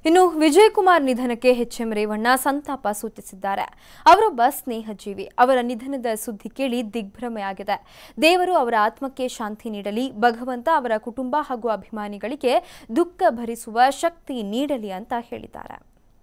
ಇನ್ನು ವಿಜಯ್ ಕುಮಾರ್ ನಿಧನಕ್ಕೆ H M Revanna ಸಂತಾಪ ಸೂಚಿಸಿದ್ದಾರೆ ಅವರೊಬ್ಬ ಸ್ನೇಹಜೀವಿ ಅವರ ನಿಧನದ ಸುದ್ದಿ ಕೇಳಿ ದಿಗ್ಭ್ರಮೆಯಾಗಿದೆ ದೇವರು ಅವರ ಆತ್ಮಕ್ಕೆ ಶಾಂತಿ ನೀಡಲಿ ಭಗವಂತ ಅವರ ಕುಟುಂಬ ಹಾಗೂ ಅಭಿಮಾನಿಗಳಿಗೆ ದುಃಖ ಭರಿಸುವ ಶಕ್ತಿ ನೀಡಲಿ ಅಂತ ಹೇಳಿದ್ದಾರೆ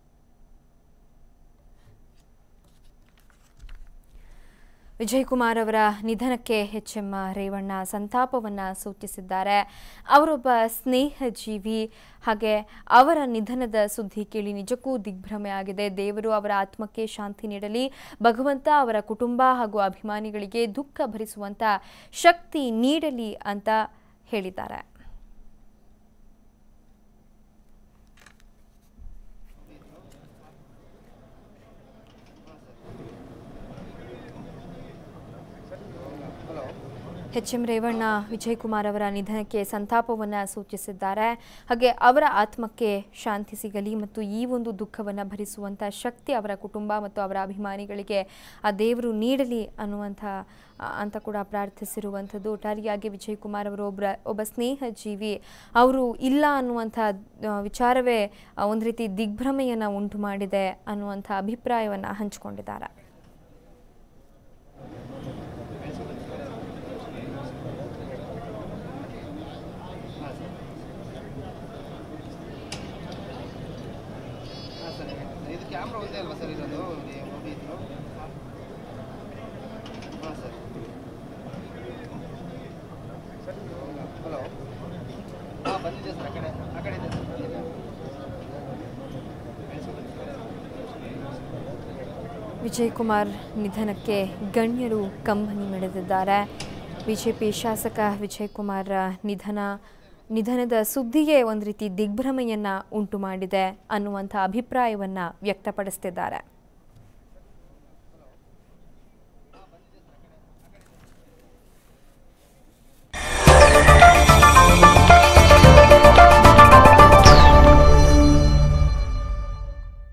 ವಿಜಯ್ ಕುಮಾರ್ ಅವರ ನಿಧನಕ್ಕೆ ಎಚ್ ಎಂ ರೇವಣ್ಣ ಸಂತಾಪವನ್ನು ಸೂಚಿಸಿದ್ದಾರೆ ಅವರೊಬ್ಬ ಸ್ನೇಹಜೀವಿ ಹಾಗೆ ಅವರ ನಿಧನದ ಸುದ್ದಿ ಕೇಳಿ ನಿಜಕ್ಕೂ ದಿಗ್ಭ್ರಮೆ ಆಗಿದೆ ದೇವರು ಅವರ ಆತ್ಮಕ್ಕೆ ಶಾಂತಿ ನೀಡಲಿ ಭಗವಂತ ಅವರ ಕುಟುಂಬ ಹಾಗೂ ಅಭಿಮಾನಿಗಳಿಗೆ ದುಃಖ ಭರಿಸುವಂತ ಶಕ್ತಿ ನೀಡಲಿ ಅಂತ ಹೇಳಿದ್ದಾರೆ ಎಚ್ ಎಂ ರೇವಣ್ಣ ವಿಜಯ್ ಕುಮಾರ್ ಅವರ ನಿಧನಕ್ಕೆ ಸಂತಾಪವನ್ನು ಸೂಚಿಸಿದ್ದಾರೆ ಹಾಗೆ ಅವರ ಆತ್ಮಕ್ಕೆ ಶಾಂತಿ ಸಿಗಲಿ ಮತ್ತು ಈ ಒಂದು ದುಃಖವನ್ನು ಭರಿಸುವಂಥ ಶಕ್ತಿ ಅವರ ಕುಟುಂಬ ಮತ್ತು ಅವರ ಅಭಿಮಾನಿಗಳಿಗೆ ಆ ದೇವರು ನೀಡಲಿ ಅನ್ನುವಂಥ ಆ, ಅಂತ ಕೂಡ ಪ್ರಾರ್ಥಿಸಿರುವಂಥದ್ದು ಒಟ್ಟಾರೆಯಾಗಿ ವಿಜಯ್ ಕುಮಾರ್ ಅವರು ಒಬ್ಬರ ಒಬ್ಬ ಸ್ನೇಹ ಜೀವಿ ಅವರು ಇಲ್ಲ ಅನ್ನುವಂಥ ಆ, ವಿಚಾರವೇ ಆ, ಒಂದು ರೀತಿ ದಿಗ್ಭ್ರಮೆಯನ್ನು ಉಂಟು ಮಾಡಿದೆ ಅನ್ನುವಂಥ ಅಭಿಪ್ರಾಯವನ್ನು ಹಂಚಿಕೊಂಡಿದ್ದಾರೆ ಹಾಂ ಸರ್ ಇದು ಕ್ಯಾಮ್ರಾ ಒಂದೇ ಅಲ್ವಾ ಸರ್ ಇರೋದು ಮೂವಿ ಇದ್ರು ಹಾಂ ಸರ್ ಹಲೋ ಹಾಂ ಬಂದಿದೆ ಸರ್ ಆ ಕಡೆ ಆ ಕಡೆ ಇದೆ ಸರ್ ಬಂದಿದೆ ವಿಜಯ್ ಕುಮಾರ್ ನಿಧನಕ್ಕೆ ಗಣ್ಯರು ಕಂಬನಿ ಮಿಡಿದಿದ್ದಾರೆ ಬಿಜೆಪಿ ಶಾಸಕ ವಿಜಯ್ ಕುಮಾರ್ ನಿಧನ ನಿಧನದ ಸುದ್ದಿಗೆ ಒಂದು ರೀತಿ ದಿಗ್ಭ್ರಮೆಯನ್ನ ಉಂಟು ಮಾಡಿದೆ ಅನ್ನುವಂಥ ಅಭಿಪ್ರಾಯವನ್ನ ವ್ಯಕ್ತಪಡಿಸ್ತಿದ್ದಾರೆ